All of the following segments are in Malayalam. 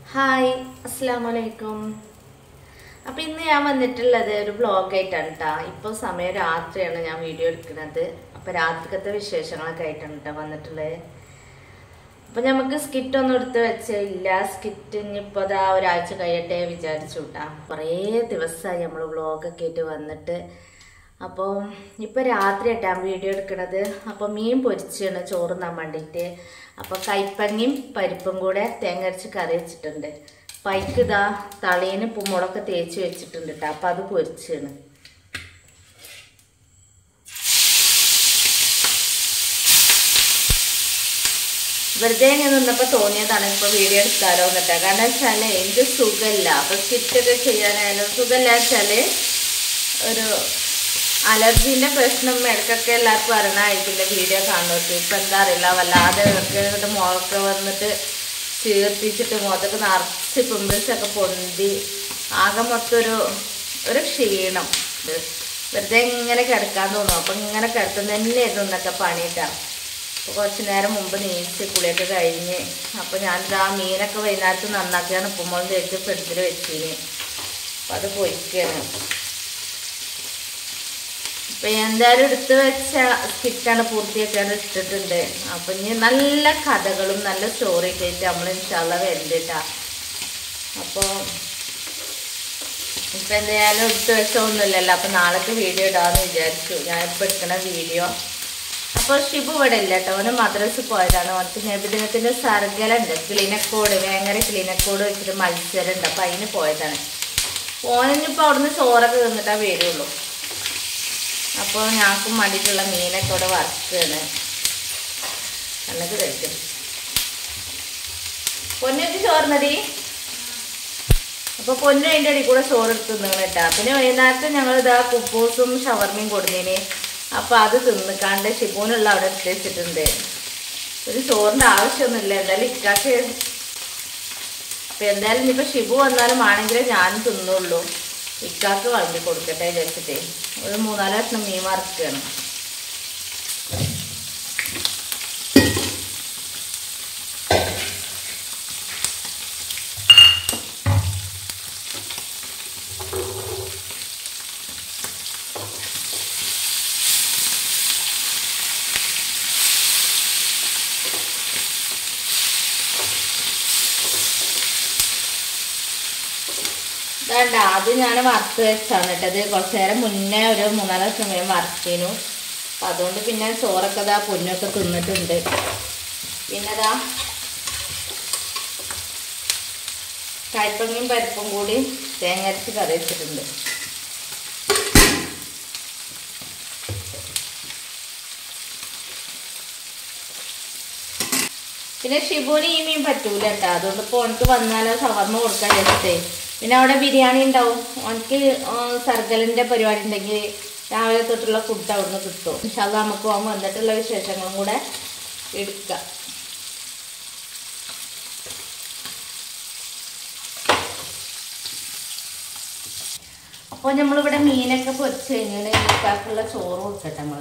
ഹായ് അസ്സാം വലൈക്കും അപ്പം ഇന്ന് ഞാൻ വന്നിട്ടുള്ളത് ഒരു ബ്ലോഗായിട്ടാണ് കേട്ടോ ഇപ്പോൾ സമയം രാത്രിയാണ് ഞാൻ വീഡിയോ എടുക്കുന്നത് അപ്പം രാത്രിക്കത്തെ വിശേഷങ്ങളൊക്കെ ആയിട്ടാണ് കേട്ടോ വന്നിട്ടുള്ളത് അപ്പം നമുക്ക് സ്കിറ്റ് ഒന്നും എടുത്ത് വെച്ചില്ല സ്കിറ്റ് ഇനിയിപ്പോൾ അതാ ഒരാഴ്ച കഴിയട്ടെ വിചാരിച്ചു കേട്ടാ കുറേ ദിവസമായി നമ്മൾ വ്ളോഗൊക്കെ ആയിട്ട് വന്നിട്ട് അപ്പോൾ ഇപ്പോൾ രാത്രി ആയിട്ടാ വീഡിയോ എടുക്കണത് അപ്പോൾ മീൻ പൊരിച്ചാണ് ചോറ് തിന്നാൻ വേണ്ടിയിട്ട് അപ്പോൾ കൈപ്പങ്ങിയും പരിപ്പും കൂടെ തേങ്ങ അരച്ച് കറി വെച്ചിട്ടുണ്ട് പൈക്ക് ഇതാ തളീന് ഉപ്പുമുളകൊക്കെ തേച്ച് വെച്ചിട്ടുണ്ട് കേട്ടോ അപ്പോൾ അത് പൊരിച്ചാണ് വെറുതെ ഇങ്ങനെ നിന്നപ്പോൾ തോന്നിയതാണ് ഇപ്പോൾ വീഡിയോ എടുത്താലോ എന്നിട്ട് കാരണം വെച്ചാൽ എനിക്ക് സുഖമില്ല അപ്പോൾ സ്കിറ്റൊക്കെ ചെയ്യാനായാലും സുഖമില്ല വെച്ചാൽ ഒരു അലർജീൻ്റെ പ്രശ്നം ഇടയ്ക്കൊക്കെ എല്ലാവർക്കും അറിയണമായിരിക്കില്ല വീഡിയോ കാണുന്നവർക്ക് ഇപ്പം എന്താ അറിയില്ല വല്ലാതെ ഇടയ്ക്ക് മുഖമൊക്കെ വന്നിട്ട് ചീർപ്പിച്ചിട്ട് മുഖത്തൊക്കെ നിറച്ച് പിമ്പിൾസൊക്കെ പൊന്തി ആകെ മൊത്തം ഒരു ഒരു ക്ഷീണം ഇത് വെറുതെ ഇങ്ങനെ കിടക്കാൻ തോന്നും അപ്പം ഇങ്ങനെ കിടത്തുന്ന തന്നെയായിരുന്നു ഇന്നൊക്കെ പണിയിട്ടാണ് അപ്പോൾ കുറച്ച് നേരം മുമ്പ് നീച്ച് കുളിയൊക്കെ കഴിഞ്ഞ് അപ്പോൾ ഞാനിത് ആ മീനൊക്കെ വൈകുന്നേരത്ത് നന്നാക്കിയാണ് ഉപ്പുമുളക് തേച്ച് ഫ്രിഡ്ജിൽ വെച്ചിന് അപ്പം അത് പൊരിക്കുകയാണ് അപ്പം എന്തായാലും എടുത്ത് വെച്ച സ്കിറ്റാണ് പൂർത്തിയാക്കാൻ ഇട്ടിട്ടുണ്ട് അപ്പം ഇനി നല്ല കഥകളും നല്ല സ്റ്റോറിയൊക്കെ ആയിട്ട് നമ്മൾ ഇൻഷാല്ല വരുന്നുണ്ട് അപ്പോൾ ഇപ്പം എന്തായാലും എടുത്ത് വെച്ചൊന്നുമില്ലല്ലോ അപ്പം നാളേക്ക് വീഡിയോ ഇടാമെന്ന് വിചാരിച്ചു ഞാനിപ്പോൾ എടുക്കണ വീഡിയോ അപ്പോൾ ഷിബു ഇവിടെ ഇല്ല കേട്ടോ അവന് മദ്രസ് പോയതാണ് അവർക്ക് നബിദിനത്തിൻ്റെ സർഗലുണ്ട് ക്ലിനക്കോട് വേങ്ങര ക്ലിനക്കോട് വെച്ചിട്ട് മത്സരം ഉണ്ട് അപ്പം അതിന് പോയതാണ് ഓനിപ്പോൾ അവിടുന്ന് ചോറൊക്കെ തിന്നിട്ടാ വരുള്ളൂ അപ്പോൾ ഞങ്ങൾക്കും വേണ്ടിയിട്ടുള്ള മീനൊക്കെ ഇവിടെ വറുക്കുകയാണ് എന്നിട്ട് കഴിക്കും പൊന്നൊക്കെ ചോറിനടി അപ്പോൾ പൊന്നു അതിൻ്റെ അടി കൂടെ ചോറ് എടുത്ത് തിന്നു കേട്ടാ പിന്നെ വൈകുന്നേരത്ത് ഞങ്ങൾ ഇതാ കുപ്പൂസും ഷവർമയും കൊടുന്നേന് അപ്പോൾ അത് തിന്നിക്കാണ്ട് ഷിബൂനുള്ള അവിടെ എടുത്ത് വെച്ചിട്ടുണ്ട് ഒരു ചോറിൻ്റെ ആവശ്യമൊന്നുമില്ല എന്തായാലും ഇക്കാക്ക് അപ്പം എന്തായാലും ഇനിയിപ്പോൾ ഷിബു വന്നാലും ആണെങ്കിലേ ഞാനും തിന്നുള്ളൂ ഇക്കാക്ക് വളർത്തി കൊടുക്കട്ടെ വിചാരിച്ചിട്ടേ ഒരു മൂന്നാല് കഷ്ണം മീൻ വറുക്കുകയാണ് വേണ്ട അത് ഞാൻ വറുത്ത് വെച്ചാണ് കേട്ടത് കുറച്ച് നേരം മുന്നേ ഒരു മൂന്നാല് സമയം വറുത്തേനു അപ്പം അതുകൊണ്ട് പിന്നെ ചോറൊക്കെ ഇതാ പൊന്നൊക്കെ തിന്നിട്ടുണ്ട് പിന്നെ ഇതാ കയ്പങ്ങയും പരിപ്പും കൂടി തേങ്ങ അരച്ച് കറി വെച്ചിട്ടുണ്ട് പിന്നെ ഷിബുവിന് ഈ മീൻ പറ്റൂല കേട്ടോ അതുകൊണ്ട് ഇപ്പോൾ ഓനക്ക് വന്നാലോ ഷവർമ്മ കൊടുക്കാൻ വെച്ചിട്ടേ പിന്നെ അവിടെ ബിരിയാണി ഉണ്ടാവും ഓനക്ക് സർഗലിൻ്റെ പരിപാടി ഉണ്ടെങ്കിൽ രാവിലെ തൊട്ടുള്ള ഫുഡ് അവിടുന്ന് കിട്ടും പക്ഷെ അത് നമുക്ക് പോകാൻ വന്നിട്ടുള്ള വിശേഷങ്ങളും കൂടെ എടുക്കാം അപ്പോൾ നമ്മളിവിടെ മീനൊക്കെ പൊരിച്ച് കഴിഞ്ഞാൽ ഈക്കാക്കുള്ള ചോറ് കൊടുക്കട്ടെ നമ്മൾ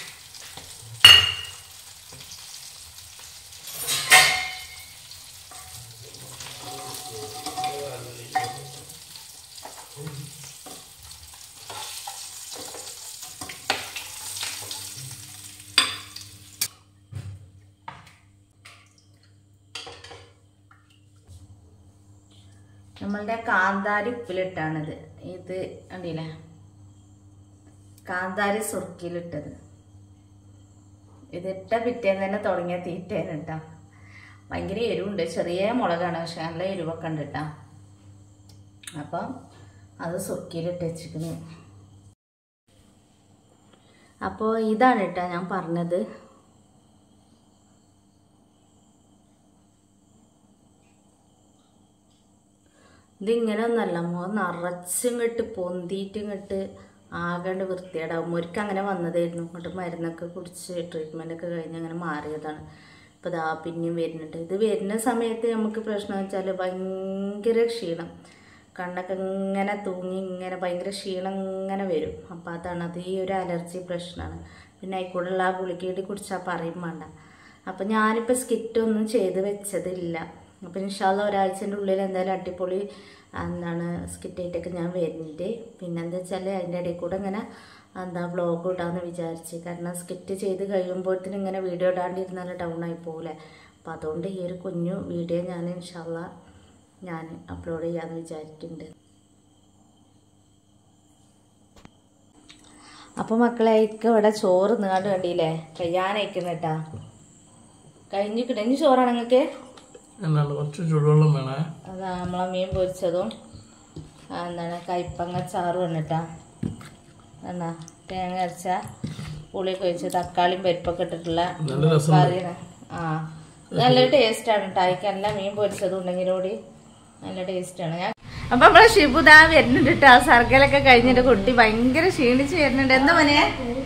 നമ്മളുടെ കാന്താരി ഉപ്പിലിട്ടാണിത് ഇത് കണ്ടില്ലേ കാന്താരി സുർക്കിയിലിട്ടത് ഇതിട്ട പിറ്റേന്ന് തന്നെ തുടങ്ങിയ തീറ്റേന് കേട്ടോ ഭയങ്കര എരിവുണ്ട് ചെറിയ മുളകാണ് പക്ഷെ നല്ല എരിവൊക്കെ ഉണ്ട് കേട്ടോ അപ്പം അത് സുർക്കിയിലിട്ട് വെച്ചിരിക്കുന്നു അപ്പോൾ ഇതാണ് കേട്ടോ ഞാൻ പറഞ്ഞത് ഇതിങ്ങനെ ഒന്നല്ല മുഖം നിറച്ചിങ്ങോട്ട് പൊന്തിയിട്ട് ഇങ്ങോട്ട് ആകേണ്ട വൃത്തിയേടാവും മുരിക്ക് അങ്ങനെ വന്നതായിരുന്നു ഇങ്ങോട്ട് മരുന്നൊക്കെ കുടിച്ച് ട്രീറ്റ്മെൻറ്റൊക്കെ കഴിഞ്ഞ് അങ്ങനെ മാറിയതാണ് ഇപ്പോൾ ഇതാ പിന്നെയും വരുന്നുണ്ട് ഇത് വരുന്ന സമയത്ത് നമുക്ക് പ്രശ്നം വെച്ചാൽ ഭയങ്കര ക്ഷീണം കണ്ണൊക്കെ ഇങ്ങനെ തൂങ്ങി ഇങ്ങനെ ഭയങ്കര ക്ഷീണം ഇങ്ങനെ വരും അപ്പോൾ അതാണ് അത് ഈ ഒരു അലർജി പ്രശ്നമാണ് പിന്നെ അതിൽക്കൂടെയുള്ള ആ ഗുളികയുടെ കുടിച്ചാൽ പറയും വേണ്ട അപ്പം ഞാനിപ്പോൾ സ്കിറ്റൊന്നും ചെയ്ത് വെച്ചതില്ല അപ്പം ഇൻഷാല്ല ഒരാഴ്ചൻ്റെ ഉള്ളിൽ എന്തായാലും അടിപൊളി എന്താണ് സ്കിറ്റായിട്ടൊക്കെ ഞാൻ വരുന്നുണ്ട് പിന്നെ എന്താ വെച്ചാൽ അതിൻ്റെ ഇടയിൽ കൂടെ ഇങ്ങനെ എന്താ വ്ളോഗ് ഇടാമെന്ന് വിചാരിച്ച് കാരണം സ്കിറ്റ് ചെയ്ത് കഴിയുമ്പോഴത്തേനും ഇങ്ങനെ വീഡിയോ ഇടാണ്ടിരുന്നാൽ ഡൗൺ ആയി പോകില്ലേ അപ്പം അതുകൊണ്ട് ഈ ഒരു കുഞ്ഞു വീഡിയോ ഞാൻ ഇൻഷാല്ല ഞാൻ അപ്ലോഡ് ചെയ്യാമെന്ന് വിചാരിക്കുന്നുണ്ട് അപ്പോൾ മക്കളെ എനിക്ക് ഇവിടെ ചോറ് നീണ്ട് കണ്ടില്ലേ കഴിയാനയക്കുന്ന കേട്ടാ കഴിഞ്ഞിട്ട് ഇനി ചോറാണ് നിങ്ങൾക്ക് എന്നാണ് കുറച്ച് ചൂടുവെള്ളം വേണേ അതാ നമ്മളെ മീൻ പൊരിച്ചതും ആ, എന്താണ് കൈപ്പങ്ങ ചാറും വന്നിട്ടാ എന്നാ തേങ്ങ അരച്ച പുളിയൊക്കെ ഒഴിച്ച് തക്കാളിയും പരിപ്പൊക്കെ ഇട്ടിട്ടുള്ള നല്ല രസം കറിയാണ് ആ നല്ല ടേസ്റ്റാണ് കേട്ടോ അതിക്ക് നല്ല മീൻ പൊരിച്ചതും ഉണ്ടെങ്കിൽ കൂടി നല്ല ടേസ്റ്റാണ് ഞാൻ അപ്പൊ നമ്മളെ ഷിബുദാ വരുന്നുണ്ട് കേട്ടോ സർക്കലൊക്കെ കഴിഞ്ഞിട്ട് കുട്ടി ഭയങ്കര ക്ഷീണിച്ച് വരുന്നുണ്ട് എന്താ മോനെ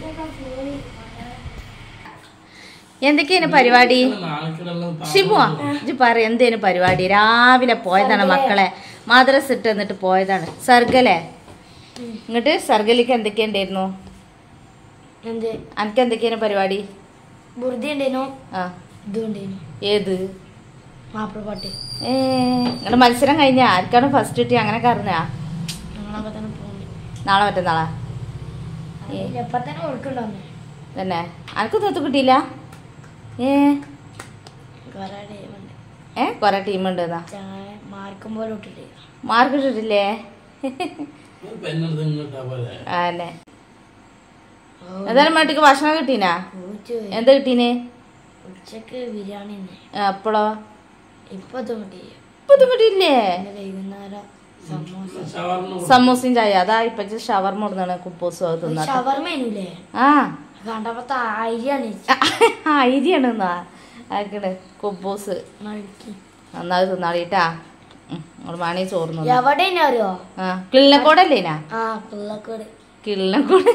എന്തൊക്കെയാണ് പരിപാടി നാളേക്കെല്ലാം ഷിബുവാ ഇജ്ജ് പറ എന്തേനു പരിപാടി രാവിലെ പോയതാണ് മക്കളെ മദ്രസ് ഇട്ട് എന്നിട്ട് പോയതാണ് സർഗലേ ഇങ്ങോട്ട് സർഗലിക്ക് എന്തൊക്കെയുണ്ടായിരുന്നു എന്ത് അനക്ക് എന്തൊക്കെയാണ് പരിപാടി ബുറുദി ഉണ്ടേനു ആ ഇതും ഉണ്ടേനു ഏത് മാപ്പിള പാട്ട് ഏ നിങ്ങളുടെ മത്സരം കഴിഞ്ഞ ആർക്കാണ് ഫസ്റ്റ് കിട്ടി അങ്ങനെയൊക്കെ അറിഞ്ഞാ ഞങ്ങളൊക്കെ തന്നെ പോകുന്നു നാളെ മറ്റന്നാളാ എപ്പ തന്നെ കൊടുക്കണ്ടോന്ന് തന്നെ അനക്ക് തൊത്ത് കിട്ടിയില്ല ഏ കുറെ ടൈമുണ്ട് ഏ കൊറേ ടീമുണ്ട് എന്നാ ചായ മാർക്കും പോലെ ഇട്ടിട്ട് മാർക്ക് ഇട്ടിട്ടില്ലേ പെണ്ണെടുത്ത് ഇങ്ങോട്ടാ പോലെ ആന്നെ ഏതായാലും മാട്ടിക്ക് ഭക്ഷണം കിട്ടീനാ ഊച്ച് എന്താ കിട്ടീന് ഉച്ചക്ക് ബിരിയാണി തന്നെ അപ്പോളോ ഇപ്പൊ തോണ്ടി ഇപ്പൊ ഇത് കിട്ടിയില്ലേ പിന്നെ വൈകുന്നേരം സമോസ ഷവർമ്മ സമൂസയും ചായ അതാ ഇപ്പൊ ഷവർമ ഇടുന്നാണ് കുപ്പോസും അത് തിന്നാത്ത ഷവർമേനുല്ലേ ആ കണ്ടപ്പോ അരിയാണ് അരിയാണ് എന്നാ ആക്കണ് കുബൂസ് നടുക്കി നന്നായി തിന്നാളിട്ടാ നമ്മള് മാണി ചോർന്നു എവിടെ അറിയോ ആ കിള്ളക്കോടല്ലേനാ ആ പിള്ളക്കോട് കിള്ളക്കോട്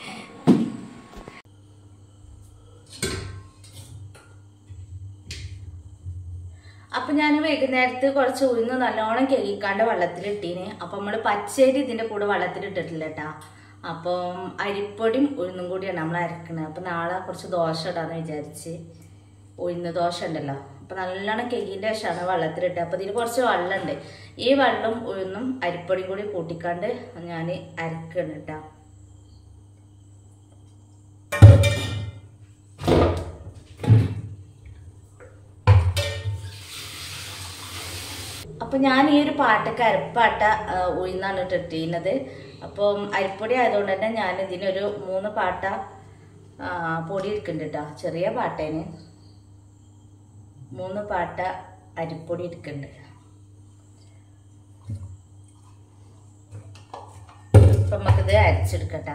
അപ്പൊ ഞാൻ വൈകുന്നേരത്ത് കുറച്ച് ഉഴുന്ന് നല്ലോണം കഴുകിക്കാണ്ട് വെള്ളത്തിലിട്ടീന് അപ്പൊ നമ്മള് പച്ചരി ഇതിന്റെ കൂടെ വെള്ളത്തിലിട്ടിട്ടില്ല കേട്ടാ അപ്പം അരിപ്പൊടിയും ഉഴുന്നും കൂടിയാണ് നമ്മൾ അരക്കണത് അപ്പൊ നാളെ കുറച്ച് ദോശ ഇടാന്ന് വിചാരിച്ച് ഉഴുന്ന് ദോശ ഉണ്ടല്ലോ അപ്പൊ നല്ലോണം കെകിന്റെ ശേഷമാണ് വെള്ളത്തിലിട്ട് അപ്പൊ ഇതിൽ കുറച്ച് വെള്ളമുണ്ട് ഈ വെള്ളം ഉഴുന്നും അരിപ്പൊടിയും കൂടി കൂട്ടിക്കാണ്ട് ഞാൻ അരക്കണം കേട്ടോ അപ്പൊ ഞാൻ ഈ ഒരു പാട്ടൊക്കെ അരപ്പാട്ട ആ, ഉഴുന്നാണ് ഇട്ടിട്ടിരുന്നത് അപ്പം അരിപ്പൊടി ആയതുകൊണ്ട് തന്നെ ഞാൻ ഇതിനൊരു മൂന്ന് പാട്ട ആ, പൊടി എടുക്കുന്നുണ്ട് കേട്ടോ ചെറിയ പാട്ടേന് മൂന്ന് പാട്ട അരിപ്പൊടി എടുക്കുന്നുണ്ട് അപ്പൊ നമുക്കിത് അരച്ചെടുക്കട്ടെ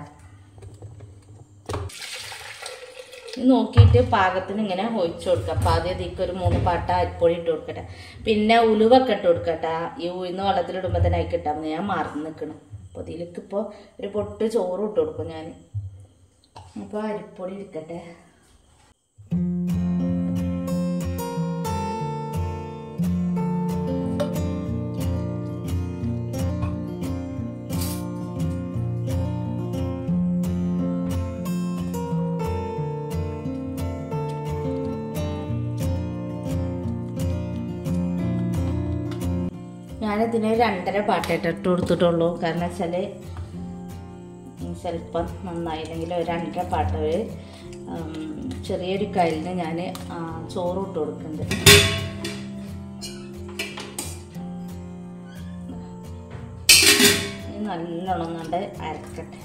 ഇത് നോക്കിയിട്ട് പാകത്തിന് ഇങ്ങനെ ഒഴിച്ചു കൊടുക്കുക അപ്പം ആദ്യം ഇതിക്ക് ഒരു മൂന്ന് പാട്ട അരിപ്പൊടി ഇട്ട് കൊടുക്കട്ടെ പിന്നെ ഉലുവൊക്കെ ഇട്ട് കൊടുക്കട്ടെ ഈ ഉഴുന്ന് വെള്ളത്തിലിടുമ്പോൾ തന്നെ അതിൽ കിട്ടാൻ ഞാൻ മറന്ന് നിൽക്കണം അപ്പോൾ ഇതിലേക്ക് ഇപ്പോൾ ഒരു പൊട്ട് ചോറ് ഇട്ട് കൊടുക്കും ഞാൻ അപ്പോൾ അരിപ്പൊടി എടുക്കട്ടെ ഞാനിതിന് രണ്ടര പാട്ടായിട്ട് ഇട്ട് കൊടുത്തിട്ടുള്ളൂ കാരണം വെച്ചാൽ ചിലപ്പം നന്നായില്ലെങ്കിൽ ഒരു രണ്ടര പാട്ട ഒരു ഉം, ചെറിയൊരു കയ്യിലിന് ഞാൻ ചോറ് ഇട്ട് കൊടുക്കുന്നുണ്ട് ഇനി നല്ലോണം കണ്ട് അരക്കട്ടെ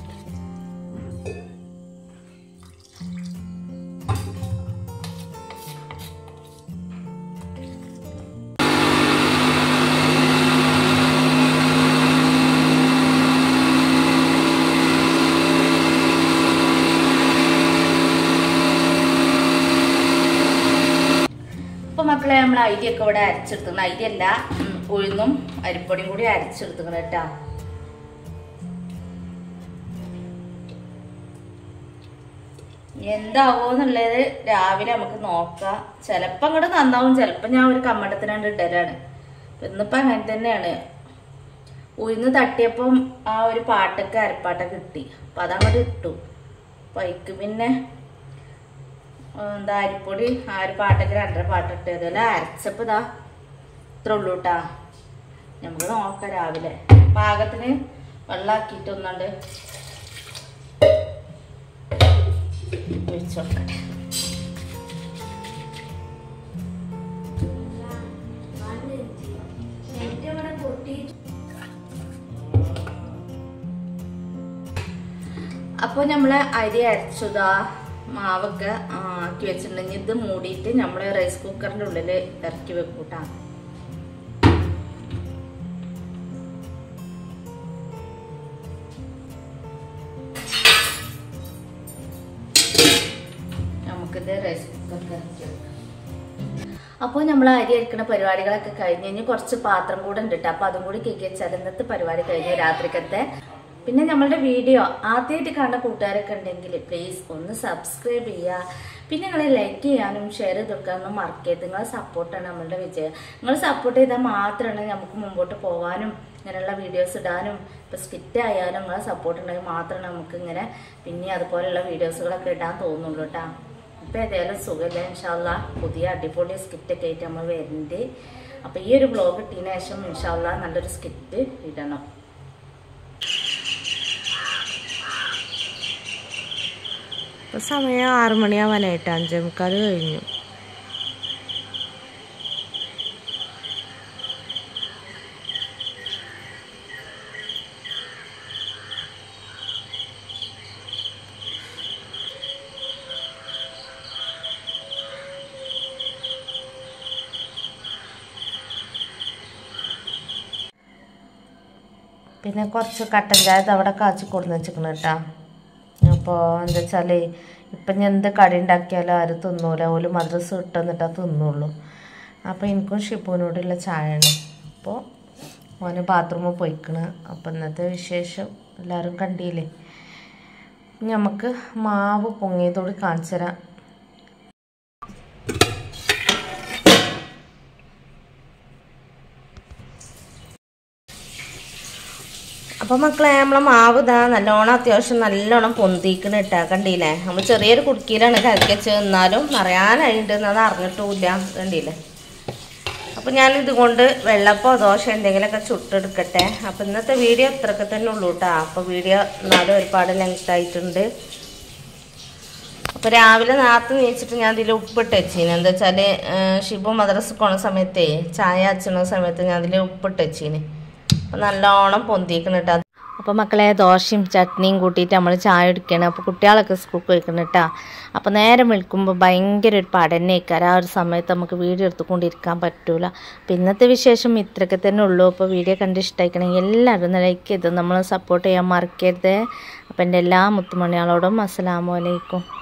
ഇപ്പൊ മക്കളെ നമ്മൾ അരിയൊക്കെ ഇവിടെ അരച്ചെടുക്കണം അരിയല്ല ഉം, ഉഴുന്നും അരിപ്പൊടിയും കൂടി അരച്ചെടുക്കണം കേട്ടാ എന്താവോന്നുള്ളത് രാവിലെ നമുക്ക് നോക്കാം ചിലപ്പോ അങ്ങോട്ട് നന്നാവും ചിലപ്പോ ഞാൻ ഒരു കമ്മടത്തിനാണ്ട് ഇടലാണ് ഇന്നിപ്പോ അങ്ങനെ തന്നെയാണ് ഉഴുന്ന് തട്ടിയപ്പം ആ ഒരു പാട്ടൊക്കെ അരപ്പാട്ടൊക്കെ കിട്ടി അപ്പൊ അതങ്ങോട്ട് ഇട്ടു അപ്പൊ അതിക്ക് പിന്നെ ആ, എന്താ അരിപ്പൊടി ആ ഒരു പാട്ടൊക്കെ രണ്ടര പാട്ടിട്ട് അതുപോലെ അരച്ചപ്പോ ഇതാ ഇത്ര ഉള്ളൂ കേട്ടാ നമുക്ക് നോക്കാം രാവിലെ പാകത്തിന് വെള്ളമാക്കിയിട്ട് ഒന്നുണ്ട് ഒഴിച്ചു നോക്കട്ടെ അപ്പോൾ നമ്മൾ അരി അരച്ചതാ മാവൊക്കെ ആ, ആക്കി വെച്ചിട്ടുണ്ടെങ്കിൽ ഇത് മൂടിയിട്ട് നമ്മൾ റൈസ് കുക്കറിൻ്റെ ഉള്ളിൽ ഇറക്കി വെക്കൂട്ടാ നമുക്കിത് റൈസ് കുക്കറിൽ ഇറക്കി വെക്കാം അപ്പോൾ നമ്മൾ അരി അരിക്കണ പരിപാടികളൊക്കെ കഴിഞ്ഞ് കഴിഞ്ഞ് കുറച്ച് പാത്രം കൂടെ ഉണ്ട് കേട്ടോ അപ്പോൾ അതും കൂടി കേക്ക് വെച്ചാൽ ഇന്നത്തെ പരിപാടി കഴിഞ്ഞ് രാത്രിക്കത്തെ പിന്നെ നമ്മളുടെ വീഡിയോ ആദ്യമായിട്ട് കാണുന്ന കൂട്ടുകാരൊക്കെ ഉണ്ടെങ്കിൽ പ്ലീസ് ഒന്ന് സബ്സ്ക്രൈബ് ചെയ്യുക പിന്നെ നിങ്ങൾ ലൈക്ക് ചെയ്യാനും ഷെയർ ചെയ്ത് കൊടുക്കാനൊന്നും മറക്കരുത് നിങ്ങളെ സപ്പോർട്ടാണ് നമ്മളുടെ വിജയം നിങ്ങൾ സപ്പോർട്ട് ചെയ്താൽ മാത്രമാണ് നമുക്ക് മുമ്പോട്ട് പോകാനും ഇങ്ങനെയുള്ള വീഡിയോസ് ഇടാനും ഇപ്പോൾ സ്കിറ്റ് ആയാലും നിങ്ങളെ സപ്പോർട്ട് ഉണ്ടെങ്കിൽ മാത്രമേ നമുക്ക് ഇങ്ങനെ പിന്നെ അതുപോലെയുള്ള വീഡിയോസുകളൊക്കെ ഇടാൻ തോന്നുള്ളൂ കേട്ടോ ഇപ്പം ഏതായാലും സുഖമില്ല ഇൻഷാല്ല പുതിയ അടിപൊളി സ്കിറ്റൊക്കെ ആയിട്ട് നമ്മൾ വരുന്നുണ്ട് അപ്പം ഈ ഒരു ബ്ലോഗ് ഇട്ടതിന് ശേഷം ഇൻഷാല്ല നല്ലൊരു സ്കിറ്റ് ഇടണം ഇപ്പൊ സമയം ആറു മണിയാവാനായിട്ട് അഞ്ചേ മുക്കാൽ കഴിഞ്ഞു പിന്നെ കുറച്ച് കട്ടൻ ചായ ദാ അവിടെ കാച്ചി കൊടുന്ന് വെച്ചിരിക്കണം കേട്ടോ അപ്പോൾ എന്താ വെച്ചാൽ ഇപ്പം ഞാൻ എന്ത് കടി ഉണ്ടാക്കിയാലും ആരും തിന്നൂല ഓല് മദ്രസ് കിട്ടുന്നിട്ടാ തിന്നുള്ളൂ അപ്പോൾ എനിക്കും ഷിബുവിനോടുള്ള ചായയാണ് അപ്പോൾ ഓന് ബാത്റൂമിൽ പോയിക്കണ് അപ്പോൾ ഇന്നത്തെ വിശേഷം എല്ലാവരും കണ്ടില്ലേ ഇനി നമുക്ക് മാവ് പൊങ്ങിയതോട് കാണിച്ചു തരാം അപ്പോൾ മക്കളെ നമ്മളെ മാവ് ഇതാ നല്ലോണം അത്യാവശ്യം നല്ലോണം പൊന്തിക്കണ ഇട്ടാ കണ്ടില്ലേ നമ്മൾ ചെറിയൊരു കുടുക്കിയിലാണ് കലക്കി വെച്ച് എന്നാലും നിറയാനായിട്ട് അത് അറിഞ്ഞിട്ടുമില്ല കണ്ടില്ലേ അപ്പോൾ ഞാൻ ഇതുകൊണ്ട് വെള്ളപ്പോ ദോശ എന്തെങ്കിലുമൊക്കെ ചുട്ടെടുക്കട്ടെ അപ്പോൾ ഇന്നത്തെ വീഡിയോ ഇത്രയൊക്കെ തന്നെ ഉള്ളൂ കേട്ടോ അപ്പോൾ വീഡിയോ എന്നാലും ഒരുപാട് ലെങ്ത് ആയിട്ടുണ്ട് അപ്പോൾ രാവിലെ നേരത്തെ നീച്ചിട്ട് ഞാൻ ഇതിൽ ഉപ്പിട്ട് വെച്ചീന് എന്താ വെച്ചാൽ ഷിബു മദ്രസ പോണ സമയത്തേ ചായ അച്ഛണ സമയത്ത് ഞാൻ അതിൽ ഉപ്പിട്ട് വെച്ചീന് അപ്പം നല്ലോണം പൊന്തിക്കണം കേട്ടോ അപ്പോൾ മക്കളെ ദോശയും ചട്നിയും കൂട്ടിയിട്ട് നമ്മൾ ചായ കുടിക്കണം അപ്പോൾ കുട്ടികളൊക്കെ സ്കൂൾക്ക് പോയിക്കണം കേട്ടോ അപ്പോൾ നേരം വിളിക്കുമ്പോൾ ഭയങ്കര ഒരു പഠനേക്കാരം ആ ഒരു സമയത്ത് നമുക്ക് വീഡിയോ എടുത്തുകൊണ്ടിരിക്കാൻ പറ്റൂല അപ്പോൾ ഇന്നത്തെ വിശേഷം ഇത്രയൊക്കെ തന്നെ ഉള്ളൂ അപ്പോൾ വീഡിയോ കണ്ട് ഇഷ്ടമായിക്കണമെങ്കിൽ എല്ലാവരും ഒന്ന് ലൈക്ക് ചെയ്ത് നമ്മൾ സപ്പോർട്ട് ചെയ്യാൻ മറക്കരുത് അപ്പോൾ എൻ്റെ എല്ലാ മുത്തുമണികളോടും അസ്സലാമു അലൈക്കും